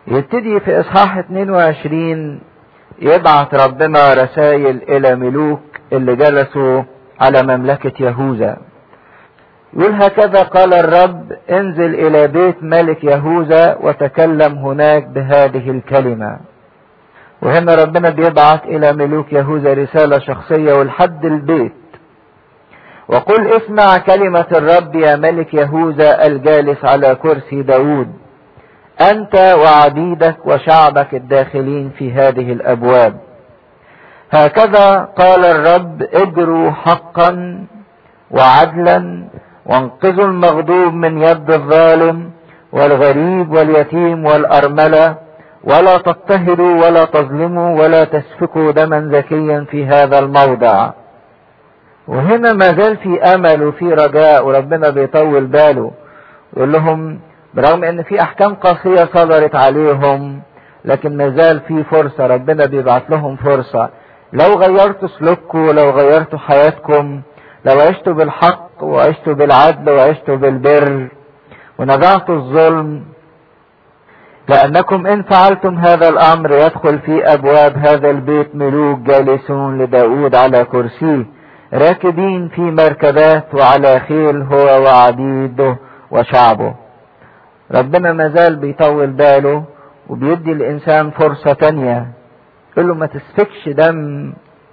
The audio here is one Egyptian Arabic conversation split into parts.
يبتدي في اصحاح 22 يبعث ربنا رسائل الى ملوك اللي جلسوا على مملكة يهوذا يقول هكذا قال الرب انزل الى بيت ملك يهوذا وتكلم هناك بهذه الكلمة وهنا ربنا بيبعث الى ملوك يهوذا رسالة شخصية ولحد البيت وقل اسمع كلمة الرب يا ملك يهوذا الجالس على كرسي داود أنت وعبيدك وشعبك الداخلين في هذه الأبواب هكذا قال الرب اجروا حقا وعدلا وانقذوا المغضوب من يد الظالم والغريب واليتيم والأرملة ولا تضطهدوا ولا تظلموا ولا تسفكوا دما زكيا في هذا الموضع وهنا ما زال في امل وفي رجاء وربنا بيطول باله يقول لهم برغم ان في احكام قاسيه صدرت عليهم لكن ما زال في فرصه ربنا بيبعت لهم فرصه لو غيرتوا سلوككم ولو غيرتوا حياتكم لو عشتوا بالحق وعشتوا بالعدل وعشتوا بالبر ونزعتوا الظلم لأنكم إن فعلتم هذا الأمر يدخل في أبواب هذا البيت ملوك جالسون لداود على كرسيه راكبين في مركبات وعلى خيل هو وعبيده وشعبه ربنا مازال بيطول باله وبيدي الإنسان فرصة تانية يقول له ما تسفكش دم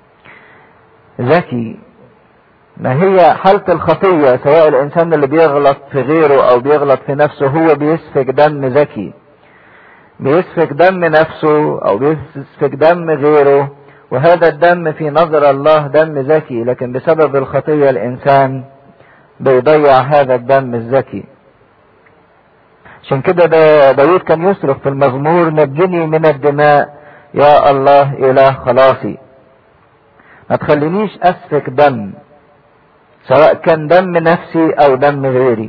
ذكي ما هي حالة الخطية سواء الإنسان اللي بيغلط في غيره أو بيغلط في نفسه هو بيسفك دم ذكي بيسفك دم نفسه أو بيسفك دم غيره وهذا الدم في نظر الله دم ذكي لكن بسبب الخطية الإنسان بيضيع هذا الدم الذكي عشان كده دا داود كان يصرخ في المزمور نجني من الدماء يا الله إله خلاصي ما تخلينيش أسفك دم سواء كان دم نفسي أو دم غيري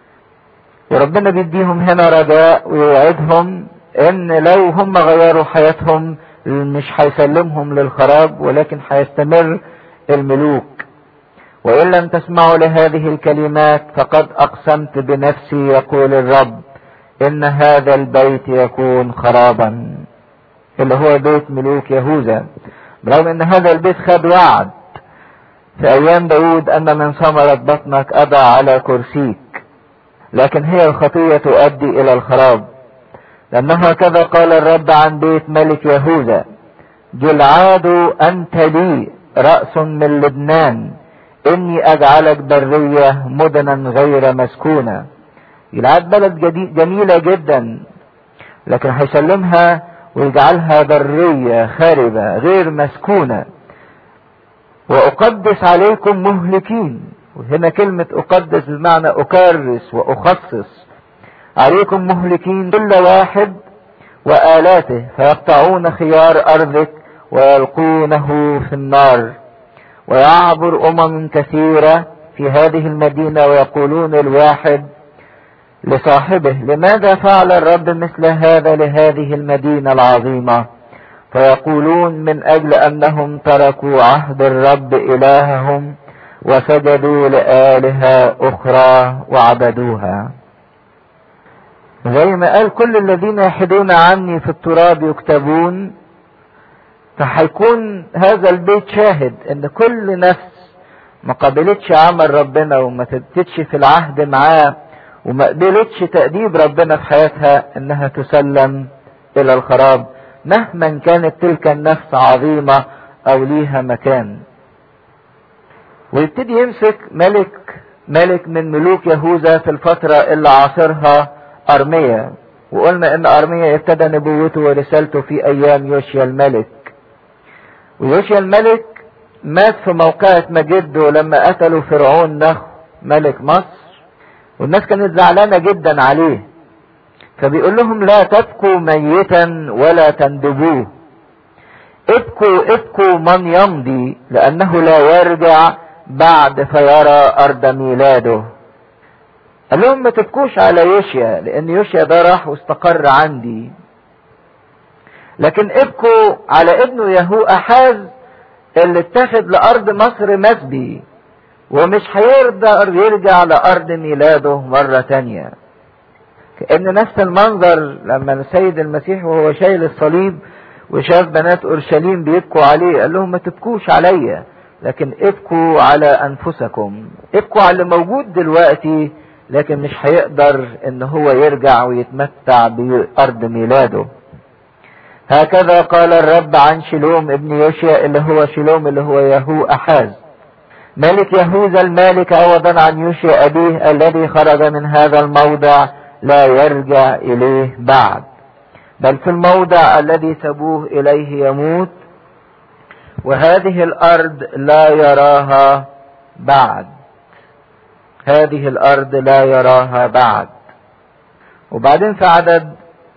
وربنا بيديهم هنا رجاء ويوعدهم ان لو هم غيروا حياتهم مش هيسلمهم للخراب ولكن هيستمر الملوك وان لم تسمعوا لهذه الكلمات فقد اقسمت بنفسي يقول الرب ان هذا البيت يكون خرابا اللي هو بيت ملوك يهوذا برغم ان هذا البيت خد وعد في ايام داود ان من ثمرة بطنك ابى على كرسيك لكن هي الخطية تؤدي الى الخراب لأنه هكذا قال الرب عن بيت ملك يهوذا جلعاد أنت لي رأس من لبنان إني أجعلك برية مدنا غير مسكونة جلعاد بلد جميلة جدا لكن هيسلمها ويجعلها برية خاربة غير مسكونة وأقدس عليكم مهلكين وهنا كلمة أقدس بمعنى أكرس وأخصص عليكم مهلكين كل واحد وآلاته فيقطعون خيار أرضك ويلقونه في النار ويعبر أمم كثيرة في هذه المدينة ويقولون الواحد لصاحبه لماذا فعل الرب مثل هذا لهذه المدينة العظيمة فيقولون من أجل أنهم تركوا عهد الرب إلههم وسجدوا لآلهة أخرى وعبدوها زي ما قال كل الذين يحدون عني في التراب يكتبون فهيكون هذا البيت شاهد ان كل نفس ما قبلتش عمل ربنا وما تبتدش في العهد معاه وما قبلتش تأديب ربنا في حياتها انها تسلم الى الخراب مهما كانت تلك النفس عظيمة او ليها مكان ويبتدي يمسك ملك ملك من ملوك يهوذا في الفترة اللي عاصرها أرميا وقلنا إن أرميا ابتدى نبوته ورسالته في أيام يوشيا الملك ويوشيا الملك مات في موقعة مجده لما قتلوا فرعون نخ ملك مصر والناس كانت زعلانة جدا عليه فبيقول لهم لا تبكوا ميتا ولا تندبوه ابكوا ابكوا من يمضي لأنه لا يرجع بعد فيرى أرض ميلاده قال لهم ما تبكوش على يوشيا لان يوشيا ده راح واستقر عندي لكن ابكوا على ابنه يهو احاز اللي اتخذ لارض مصر مسبي ومش هيقدر يرجع لارض ميلاده مرة تانية كأن نفس المنظر لما السيد المسيح وهو شايل الصليب وشاف بنات اورشليم بيبكوا عليه قال لهم ما تبكوش عليا لكن ابكوا على انفسكم ابكوا على اللي موجود دلوقتي لكن مش هيقدر ان هو يرجع ويتمتع بارض ميلاده هكذا قال الرب عن شلوم ابن يوشيا اللي هو شلوم اللي هو يهو احاز ملك يهوذا المالك عوضا عن يوشيا ابيه الذي خرج من هذا الموضع لا يرجع اليه بعد بل في الموضع الذي سبوه اليه يموت وهذه الارض لا يراها بعد هذه الارض لا يراها بعد وبعدين في عدد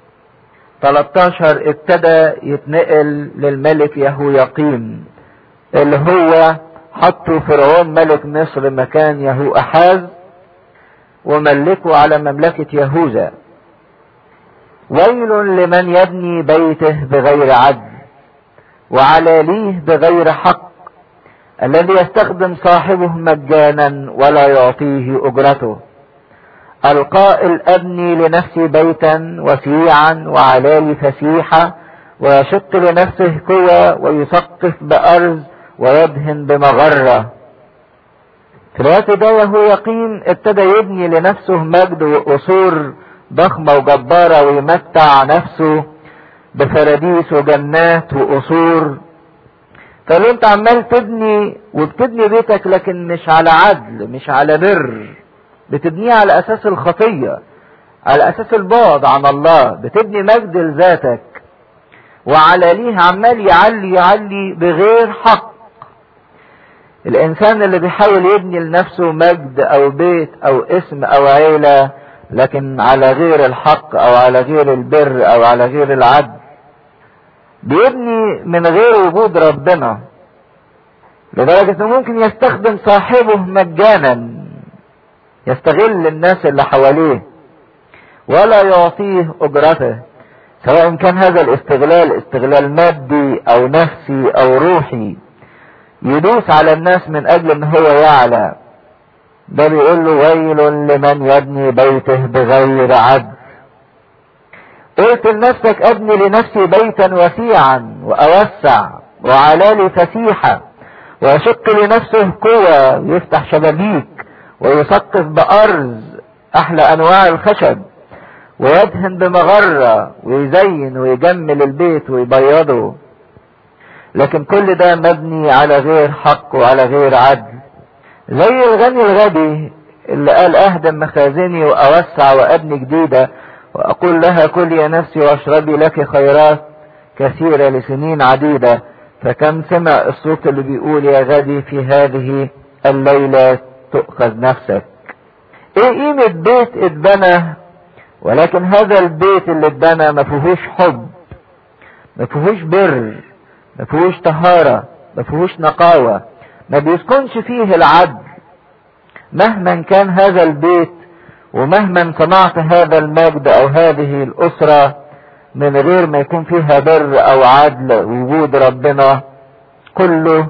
13 ابتدى يتنقل للملك يهويقيم اللي هو حطوا فرعون ملك مصر مكان يهو احاز وملكه على مملكة يهوذا ويل لمن يبني بيته بغير عدل وعلاليه بغير حق الذي يستخدم صاحبه مجانا ولا يعطيه اجرته القائل ابني لنفسي بيتا وسيعا وعلالي فسيحة ويشق لنفسه قوى ويثقف بأرز ويدهن بمغرة في الوقت ده وهو يقين ابتدى يبني لنفسه مجد وقصور ضخمة وجبارة ويمتع نفسه بفراديس وجنات وقصور فلو انت عمال تبني وبتبني بيتك لكن مش على عدل مش على بر بتبنيه على اساس الخطية على اساس البعد عن الله بتبني مجد لذاتك وعلى ليه عمال يعلي يعلي بغير حق الانسان اللي بيحاول يبني لنفسه مجد او بيت او اسم او عيلة لكن على غير الحق او على غير البر او على غير العدل بيبني من غير وجود ربنا لدرجة انه ممكن يستخدم صاحبه مجانا يستغل الناس اللي حواليه ولا يعطيه اجرته سواء كان هذا الاستغلال استغلال مادي او نفسي او روحي يدوس على الناس من اجل ان هو يعلى ده بيقول له ويل لمن يبني بيته بغير عدل قلت لنفسك ابني لنفسي بيتا وسيعا واوسع وعلالي فسيحة واشق لنفسه قوة ويفتح شبابيك ويثقف بأرز احلى انواع الخشب ويدهن بمغرة ويزين ويجمل البيت ويبيضه لكن كل ده مبني على غير حق وعلى غير عدل زي الغني الغبي اللي قال اهدم مخازني واوسع وابني جديدة واقول لها كل يا نفسي واشربي لك خيرات كثيرة لسنين عديدة فكم سمع الصوت اللي بيقول يا غبي في هذه الليلة تؤخذ نفسك ايه قيمة بيت اتبنى ولكن هذا البيت اللي اتبنى ما فيهوش حب ما فيهوش بر ما فيهوش طهارة ما فيهوش نقاوة ما بيسكنش فيه العدل مهما كان هذا البيت ومهما صنعت هذا المجد او هذه الاسرة من غير ما يكون فيها بر او عدل وجود ربنا كله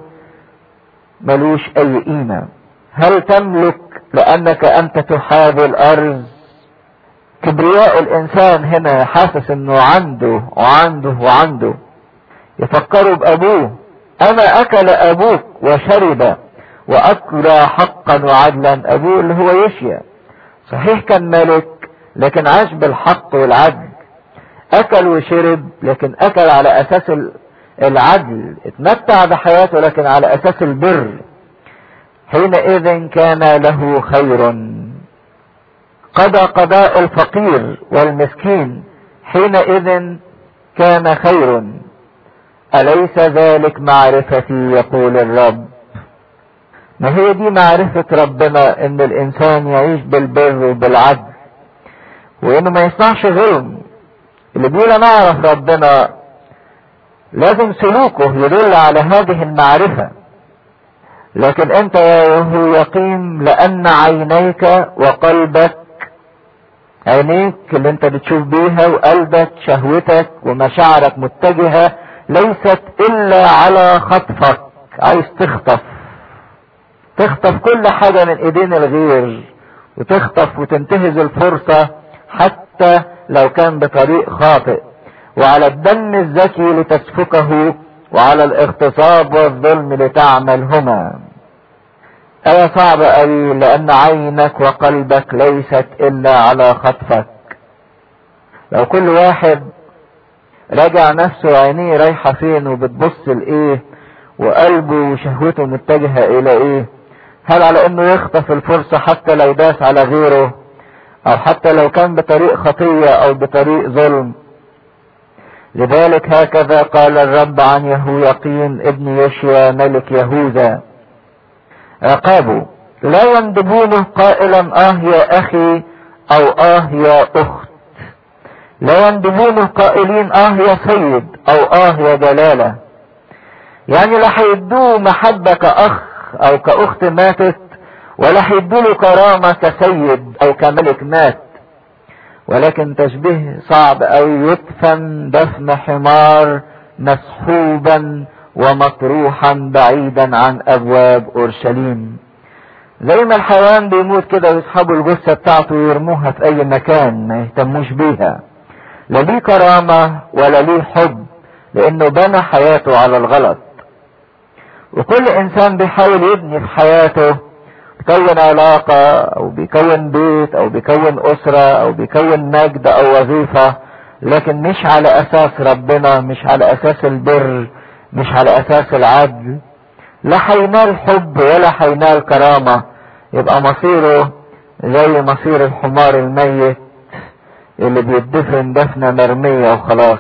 ملوش اي قيمة هل تملك لانك انت تحاذي الارض كبرياء الانسان هنا حاسس انه عنده وعنده وعنده يفكروا بابوه اما اكل ابوك وشرب واكل حقا وعدلا ابوه اللي هو يشيا صحيح كان ملك لكن عاش بالحق والعدل اكل وشرب لكن اكل على اساس العدل اتمتع بحياته لكن على اساس البر حينئذ كان له خير قضى قضاء الفقير والمسكين حينئذ كان خير أليس ذلك معرفتي يقول الرب ما هي دي معرفة ربنا ان الانسان يعيش بالبر وبالعدل وانه ما يصنعش ظلم اللي بيقول انا اعرف ربنا لازم سلوكه يدل على هذه المعرفة لكن انت يا يقيم لان عينيك وقلبك عينيك اللي انت بتشوف بيها وقلبك شهوتك ومشاعرك متجهة ليست الا على خطفك عايز تخطف تخطف كل حاجة من ايدين الغير وتخطف وتنتهز الفرصة حتى حتى لو كان بطريق خاطئ وعلى الدم الزكي لتسفكه وعلى الاغتصاب والظلم لتعملهما آية صعبة أوي لأن عينك وقلبك ليست إلا على خطفك لو كل واحد راجع نفسه عينيه رايحة فين وبتبص لإيه وقلبه وشهوته متجهة إلى إيه هل على إنه يخطف الفرصة حتى لو داس على غيره أو حتى لو كان بطريق خطية أو بطريق ظلم لذلك هكذا قال الرب عن يهويقين ابن يشيا ملك يهوذا عقابه لا يندبونه قائلا اه يا اخي او اه يا اخت لا يندبونه قائلين اه يا سيد او اه يا جلالة يعني لا هيدوه محبة كاخ او كاخت ماتت ولا هيدوله كرامة كسيد او كملك مات ولكن تشبيه صعب او يدفن دفن حمار مسحوبا ومطروحا بعيدا عن ابواب اورشليم زي ما الحيوان بيموت كده ويسحبوا الجثة بتاعته ويرموها في اي مكان ما يهتموش بيها لا ليه كرامة ولا ليه حب لانه بنى حياته على الغلط وكل انسان بيحاول يبني في حياته بيكون علاقة او بيكون بيت او بيكون اسرة او بيكون مجد او وظيفة لكن مش على اساس ربنا مش على اساس البر مش على اساس العدل لا هينال حب ولا هينال كرامة يبقى مصيره زي مصير الحمار الميت اللي بيدفن دفنة مرمية وخلاص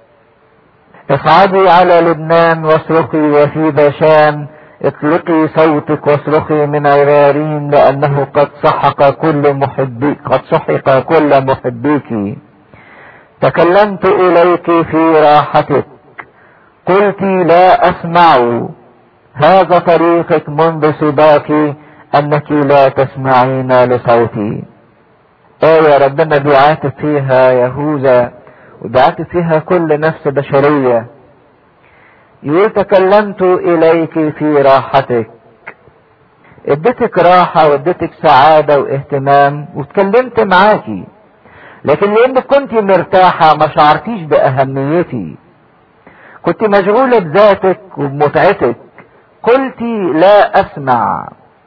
اصعدي على لبنان واصرخي وفي باشان اطلقي صوتك واصرخي من عرارين لانه قد سحق كل محبيك قد سحق كل محبيك تكلمت اليك في راحتك قلت لا اسمع هذا طريقك منذ سباك انك لا تسمعين لصوتي آية ربنا بيعاتب فيها يهوذا وبيعاتب فيها كل نفس بشرية يقول تكلمت إليك في راحتك اديتك راحة واديتك سعادة واهتمام واتكلمت معاكي لكن لانك كنت مرتاحة ما شعرتيش بأهميتي كنت مشغولة بذاتك وبمتعتك قلت لا اسمع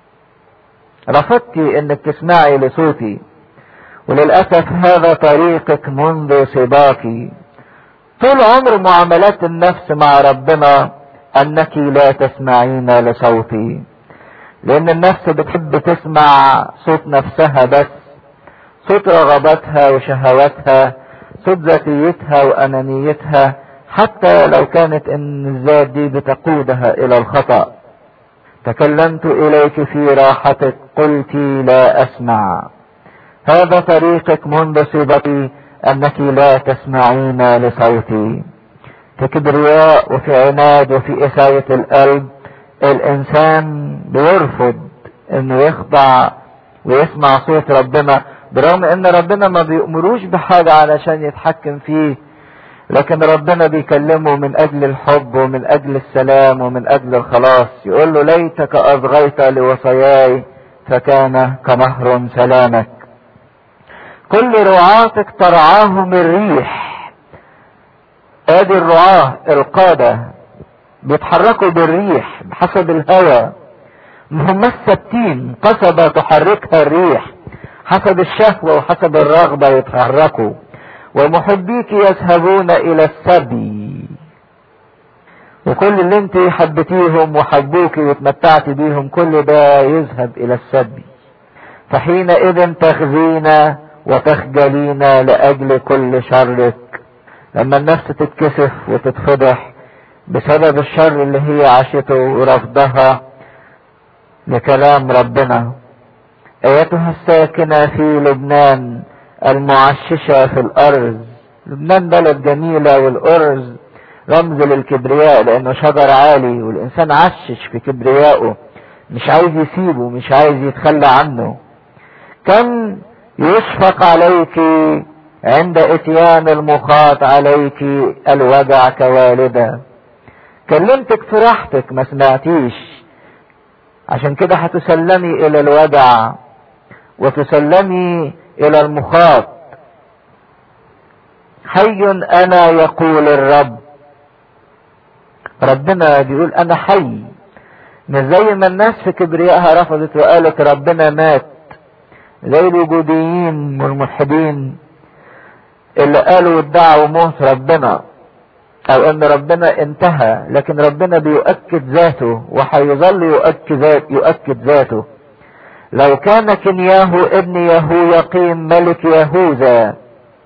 رفضتي انك تسمعي لصوتي وللأسف هذا طريقك منذ سباكي طول عمر معاملات النفس مع ربنا انك لا تسمعين لصوتي لان النفس بتحب تسمع صوت نفسها بس صوت رغباتها وشهواتها صوت ذاتيتها وانانيتها حتى لو كانت ان الذات دي بتقودها الى الخطأ تكلمت اليك في راحتك قلت لا اسمع هذا طريقك منذ صبتي انك لا تسمعين لصوتي في كبرياء وفي عناد وفي إساية القلب الإنسان بيرفض إنه يخضع ويسمع صوت ربنا برغم إن ربنا ما بيأمروش بحاجة علشان يتحكم فيه لكن ربنا بيكلمه من أجل الحب ومن أجل السلام ومن أجل الخلاص يقول له ليتك أصغيت لوصاياي فكان كنهر سلامك كل رعاتك ترعاهم الريح ادي الرعاة القادة بيتحركوا بالريح بحسب الهوى هم ثابتين قصبة تحركها الريح حسب الشهوة وحسب الرغبة يتحركوا ومحبيك يذهبون الى السبي وكل اللي انت حبتيهم وحبوك واتمتعت بيهم كل ده يذهب الى السبي فحينئذ تخزين وتخجلين لاجل كل شرك لما النفس تتكسف وتتفضح بسبب الشر اللي هي عاشته ورفضها لكلام ربنا ايتها الساكنة في لبنان المعششة في الارض لبنان بلد جميلة والارز رمز للكبرياء لانه شجر عالي والانسان عشش في كبريائه مش عايز يسيبه مش عايز يتخلى عنه كم يشفق عليك عند اتيان المخاط عليك الوجع كوالدة كلمتك في راحتك ما سمعتيش عشان كده هتسلمي الى الوجع وتسلمي الى المخاط حي انا يقول الرب ربنا بيقول انا حي مش زي ما الناس في كبريائها رفضت وقالت ربنا مات زي الوجوديين والملحدين اللي قالوا ادعوا موت ربنا او ان ربنا انتهى لكن ربنا بيؤكد ذاته وهيظل يؤكد ذات يؤكد ذاته لو كان كنياه ابن يهو يقيم ملك يهوذا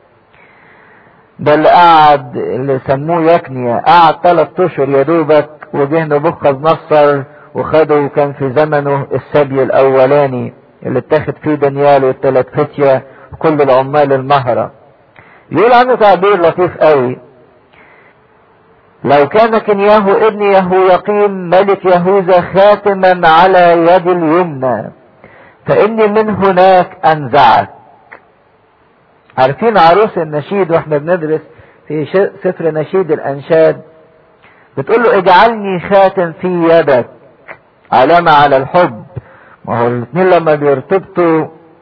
ده اللي قعد اللي سموه يكنيا قعد ثلاث اشهر يا دوبك وجه نبوخذ نصر وخده وكان في زمنه السبي الاولاني اللي اتاخد فيه دانيال والثلاث فتية وكل العمال المهرة يقول عنه تعبير لطيف قوي لو كان كنياه ابن يهويقيم ملك يهوذا خاتما على يد اليمنى فاني من هناك انزعك عارفين عروس النشيد واحنا بندرس في سفر نشيد الانشاد بتقول له اجعلني خاتم في يدك علامة على الحب ما هو الاثنين لما بيرتبطوا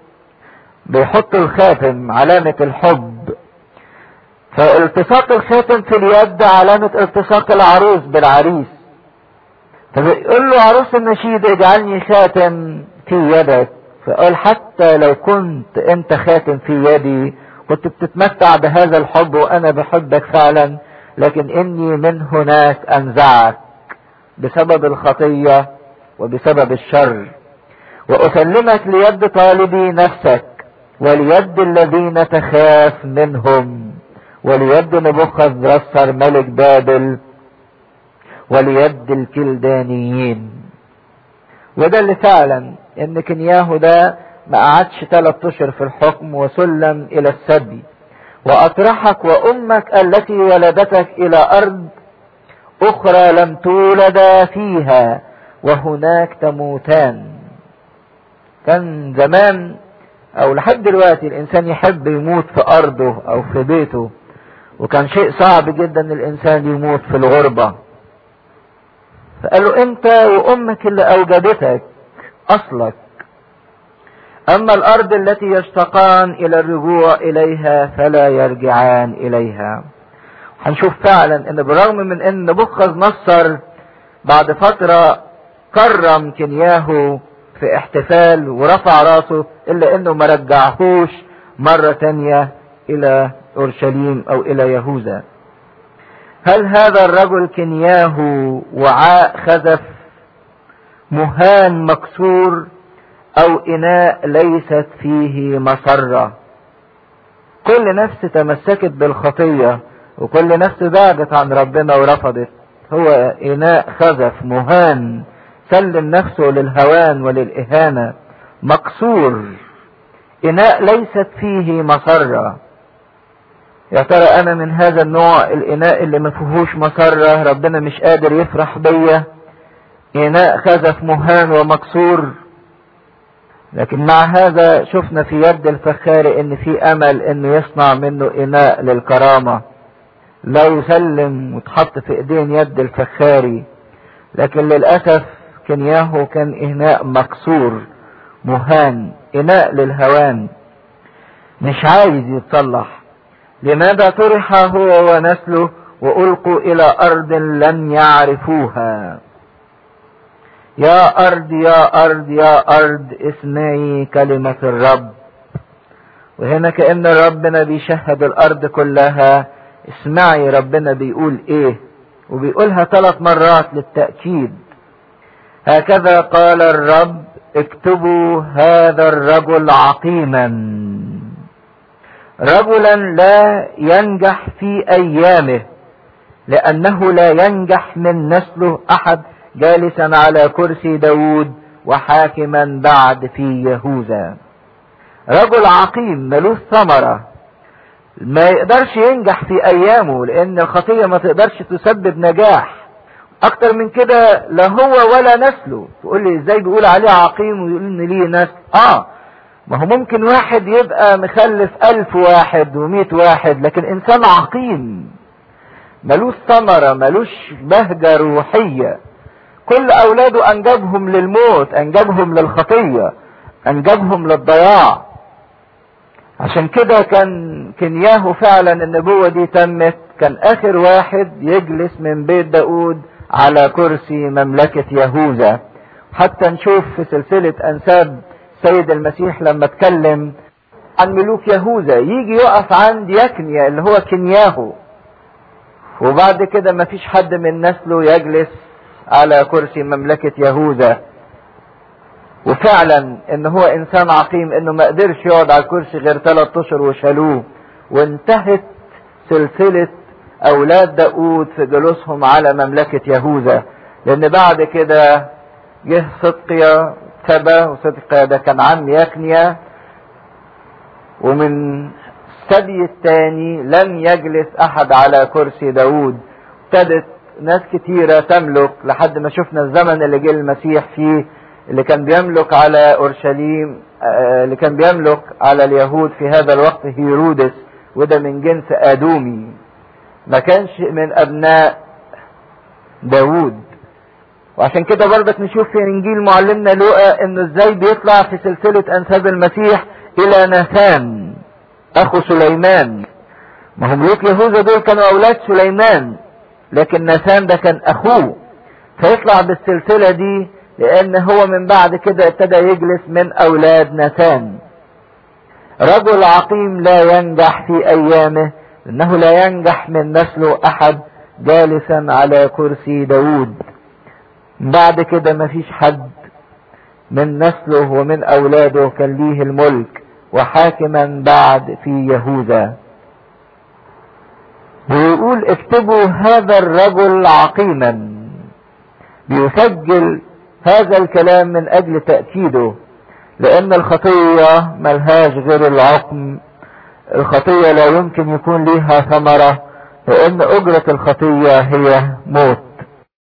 بيحطوا الخاتم علامة الحب فالتصاق الخاتم في اليد علامة التصاق العروس بالعريس فبيقول له عروس النشيد اجعلني خاتم في يدك فقال حتى لو كنت انت خاتم في يدي كنت بتتمتع بهذا الحب وانا بحبك فعلا لكن اني من هناك انزعك بسبب الخطية وبسبب الشر واسلمك ليد طالبي نفسك وليد الذين تخاف منهم وليد نبوخذ رسر ملك بابل وليد الكلدانيين وده اللي فعلا ان كنياهو ده ما قعدش ثلاث اشهر في الحكم وسلم الى السبي واطرحك وامك التي ولدتك الى ارض اخرى لم تولدا فيها وهناك تموتان كان زمان او لحد دلوقتي الانسان يحب يموت في ارضه او في بيته وكان شيء صعب جدا الانسان يموت في الغربة فقالوا انت وامك اللي اوجدتك اصلك اما الارض التي يشتقان الى الرجوع اليها فلا يرجعان اليها هنشوف فعلا ان بالرغم من ان نبوخذ نصر بعد فترة كرم كنياهو في احتفال ورفع راسه الا انه ما رجعهوش مرة تانية الى اورشليم او الى يهوذا هل هذا الرجل كنياهو وعاء خزف مهان مكسور او اناء ليست فيه مسرة كل نفس تمسكت بالخطية وكل نفس بعدت عن ربنا ورفضت هو اناء خزف مهان سلم نفسه للهوان وللإهانة مكسور إناء ليست فيه مسرة يا ترى أنا من هذا النوع الإناء اللي ما فيهوش مسرة ربنا مش قادر يفرح بيا إناء خزف مهان ومكسور لكن مع هذا شفنا في يد الفخار ان في امل انه يصنع منه اناء للكرامة لا يسلم وتحط في ايدين يد الفخاري لكن للأسف كنياهو كان إناء مكسور مهان إناء للهوان مش عايز يتصلح لماذا طرح هو ونسله وألقوا إلى أرض لم يعرفوها يا أرض يا أرض يا أرض اسمعي كلمة الرب وهنا كأن ربنا بيشهد الأرض كلها اسمعي ربنا بيقول إيه وبيقولها ثلاث مرات للتأكيد هكذا قال الرب اكتبوا هذا الرجل عقيما رجلا لا ينجح في ايامه لانه لا ينجح من نسله احد جالسا على كرسي داود وحاكما بعد في يهوذا رجل عقيم ملوش ثمرة ما يقدرش ينجح في ايامه لان الخطية ما تقدرش تسبب نجاح اكتر من كده لا هو ولا نسله تقول لي ازاي بيقول عليه عقيم ويقول ان ليه نسل اه ما هو ممكن واحد يبقى مخلف الف واحد ومئة واحد لكن انسان عقيم ملوش ثمرة ملوش بهجة روحية كل اولاده انجبهم للموت انجبهم للخطية انجبهم للضياع عشان كده كان كنياهو فعلا النبوة دي تمت كان اخر واحد يجلس من بيت داود على كرسي مملكة يهوذا حتى نشوف في سلسلة انساب سيد المسيح لما اتكلم عن ملوك يهوذا يجي يقف عند يكنيا اللي هو كنياهو وبعد كده مفيش حد من نسله يجلس على كرسي مملكة يهوذا وفعلا ان هو انسان عقيم انه ما قدرش يقعد على الكرسي غير ثلاث اشهر وشالوه وانتهت سلسلة اولاد داود في جلوسهم على مملكة يهوذا لان بعد كده جه صدقيا سبا وصدقيا ده كان عم يكنيا ومن السبي الثاني لم يجلس احد على كرسي داود ابتدت ناس كتيرة تملك لحد ما شفنا الزمن اللي جه المسيح فيه اللي كان بيملك على اورشليم اللي كان بيملك على اليهود في هذا الوقت هيرودس وده من جنس ادومي ما كانش من ابناء داود وعشان كده برضك نشوف في انجيل معلمنا لوقا انه ازاي بيطلع في سلسلة انساب المسيح الى ناثان اخو سليمان ما هم ملوك يهوذا دول كانوا اولاد سليمان لكن ناثان ده كان اخوه فيطلع بالسلسلة دي لان هو من بعد كده ابتدى يجلس من اولاد ناثان رجل عقيم لا ينجح في ايامه انه لا ينجح من نسله احد جالسا على كرسي داود بعد كده مفيش حد من نسله ومن اولاده كان ليه الملك وحاكما بعد في يهوذا ويقول اكتبوا هذا الرجل عقيما بيسجل هذا الكلام من اجل تأكيده لان الخطية ملهاش غير العقم الخطية لا يمكن يكون لها ثمرة لان اجرة الخطية هي موت